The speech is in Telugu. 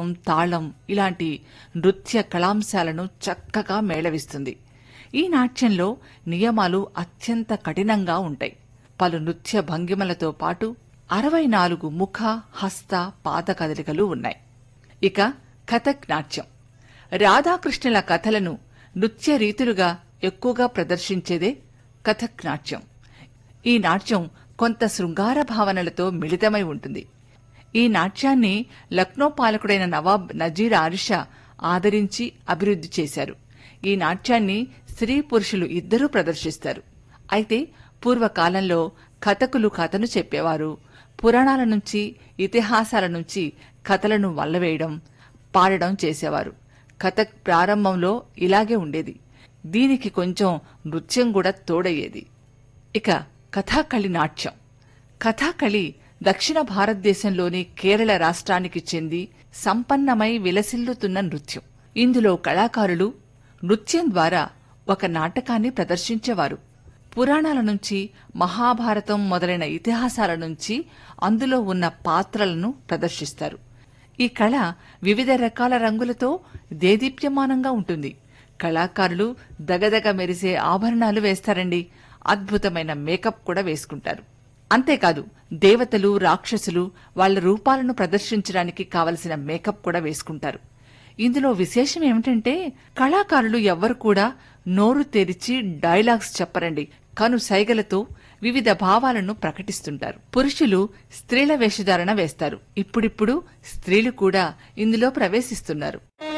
తాళం ఇలాంటి నృత్య కళాంశాలను చక్కగా మేళవిస్తుంది ఈ నాట్యంలో నియమాలు అత్యంత కఠినంగా ఉంటాయి పలు నృత్య భంగిమలతో పాటు అరవై నాలుగు ముఖ హస్త పాద కదలికలు ఉన్నాయి ఇక కథక్ నాట్యం రాధాకృష్ణుల కథలను నృత్య రీతులుగా ఎక్కువగా ప్రదర్శించేదే కథక్ నాట్యం ఈ నాట్యం కొంత శృంగార భావనలతో మిళితమై ఉంటుంది ఈ నాట్యాన్ని లక్నో పాలకుడైన నవాబ్ నజీర్ ఆరిషా ఆదరించి అభివృద్ధి చేశారు ఈ నాట్యాన్ని స్త్రీ పురుషులు ఇద్దరూ ప్రదర్శిస్తారు అయితే పూర్వకాలంలో కథకులు కథను చెప్పేవారు పురాణాల నుంచి ఇతిహాసాల నుంచి కథలను వల్లవేయడం పాడడం చేసేవారు కథక్ ప్రారంభంలో ఇలాగే ఉండేది దీనికి కొంచెం నృత్యం కూడా తోడయ్యేది ఇక కథాకళి నాట్యం కథాకళి దక్షిణ భారతదేశంలోని కేరళ రాష్ట్రానికి చెంది సంపన్నమై విలసిల్లుతున్న నృత్యం ఇందులో కళాకారులు నృత్యం ద్వారా ఒక నాటకాన్ని ప్రదర్శించేవారు పురాణాల నుంచి మహాభారతం మొదలైన ఇతిహాసాల నుంచి అందులో ఉన్న పాత్రలను ప్రదర్శిస్తారు ఈ కళ వివిధ రకాల రంగులతో దేదీప్యమానంగా ఉంటుంది కళాకారులు దగదగ మెరిసే ఆభరణాలు వేస్తారండి అద్భుతమైన మేకప్ కూడా వేసుకుంటారు అంతేకాదు దేవతలు రాక్షసులు వాళ్ళ రూపాలను ప్రదర్శించడానికి కావలసిన మేకప్ కూడా వేసుకుంటారు ఇందులో విశేషం ఏమిటంటే కళాకారులు ఎవ్వరు కూడా నోరు తెరిచి డైలాగ్స్ చెప్పరండి కను సైగలతో వివిధ భావాలను ప్రకటిస్తుంటారు పురుషులు స్త్రీల వేషధారణ వేస్తారు ఇప్పుడిప్పుడు స్త్రీలు కూడా ఇందులో ప్రవేశిస్తున్నారు